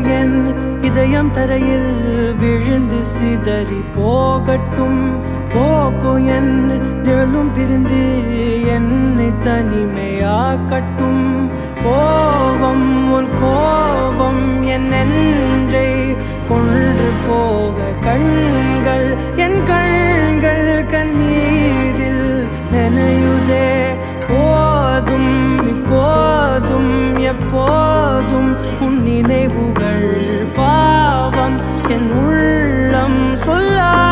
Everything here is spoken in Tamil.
என் இதயம் தரையில் விழுந்து சிதறி போகட்டும் போ போ என் நிழலும் பிரிந்து என்னை தனிமையாக்கட்டும் கோவம் உன் கோவம் என் நெஞ்சை கொன்று போக கண்கள் என் கண்கள் கண்ணீரில் நனையுதே போதும் இப்போதும் எப்போதும் உன் நினைவுகள் பாவம் என் உள்ளம் சொல்லா